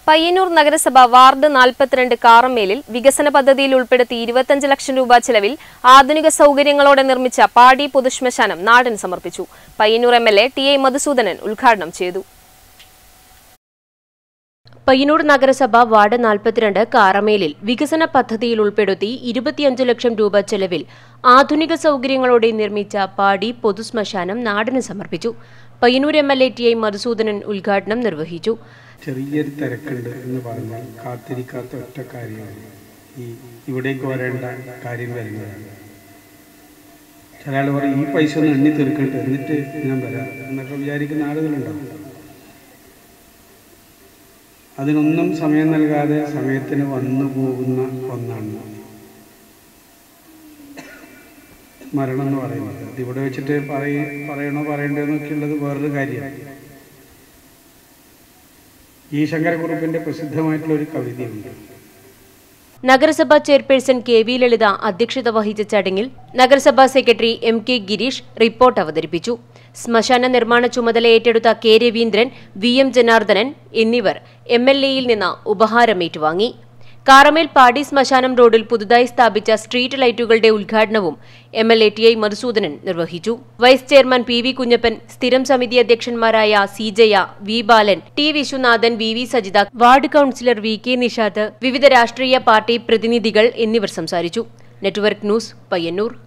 പയ്യന്നൂർ നഗരസഭ വാർഡ് നാൽപ്പത്തിരണ്ട് കാറമേലിൽ വികസന പദ്ധതിയിൽ ഉൾപ്പെടുത്തി ഇരുപത്തഞ്ച് ലക്ഷം രൂപ ചെലവിൽ ആധുനിക സൗകര്യങ്ങളോടെ നിർമ്മിച്ച പാടി പൊതുശ്മശാനം നാടിന് സമർപ്പിച്ചു Payyanur M L A T A Madhusoodanan ഉദ്ഘാടനം ചെയ്തു പയ്യന്നൂർ നഗരസഭ വാർഡ് നാൽപ്പത്തിരണ്ട് കാറമേലിൽ വികസന പദ്ധതിയിൽ ഉൾപ്പെടുത്തി ഇരുപത്തിയഞ്ച് ലക്ഷം രൂപ ചെലവിൽ ആധുനിക സൗകര്യങ്ങളോടെ നിർമ്മിച്ച പാടി പൊതുശ്മശാനം നാടിന് സമർപ്പിച്ചു Payyanur M L A T I Madhusoodanan ഉദ്ഘാടനം നിർവഹിച്ചു ചെറിയൊരു തിരക്കുണ്ട് എന്ന് പറഞ്ഞാൽ കാത്തിരിക്കാത്ത ഒറ്റ കാര്യമാണ് ഈ ഇവിടേക്ക് വരേണ്ട കാര്യം വരുന്നതാണ് ചില ആൾ പറയും ഈ പൈസ ഒന്ന് എണ്ണി തീർക്കട്ടെ എന്നിട്ട് ഞാൻ വരാം എന്നൊക്കെ വിചാരിക്കുന്ന ആളുകളുണ്ടാവും അതിനൊന്നും സമയം നൽകാതെ സമയത്തിന് വന്നു പോകുന്ന ഒന്നാണ് മരണം എന്ന് പറയുന്നത് അത് ഇവിടെ വെച്ചിട്ട് പറയ പറയണോ പറയണ്ടോ എന്നൊക്കെ ഉള്ളത് വേറൊരു കാര്യമാണ് ഈ ശങ്കരക്കുറുപ്പിന്റെ പ്രസിദ്ധമായിട്ടുള്ള ഒരു കവിതയുണ്ട് നഗരസഭാ ചെയർപേഴ്സൺ കെ വി ലളിത അധ്യക്ഷത വഹിച്ച ചടങ്ങിൽ നഗരസഭാ secretary M K Girish report അവതരിപ്പിച്ചു ശ്മശാന നിർമ്മാണ ചുമതല ഏറ്റെടുത്ത K Raveendran V M Janardhanan എന്നിവർ എം എൽ എയിൽ നിന്ന് ഉപഹാരം ഏറ്റുവാങ്ങി കാറമേൽ പാടി ശ്മശാനം റോഡിൽ പുതുതായി സ്ഥാപിച്ച സ്ട്രീറ്റ് ലൈറ്റുകളുടെ ഉദ്ഘാടനവും M L A T I Madhusoodanan നിർവഹിച്ചു vice chairman P V Kunhappan സ്ഥിരം സമിതി അധ്യക്ഷന്മാരായ C Jaya V Balan T Viswanathan V V Sajitha ward councillor V K Nishad വിവിധ രാഷ്ട്രീയ പാർട്ടി പ്രതിനിധികൾ എന്നിവർ സംസാരിച്ചു നെറ്റ്വർക്ക് ന്യൂസ് പയ്യന്നൂർ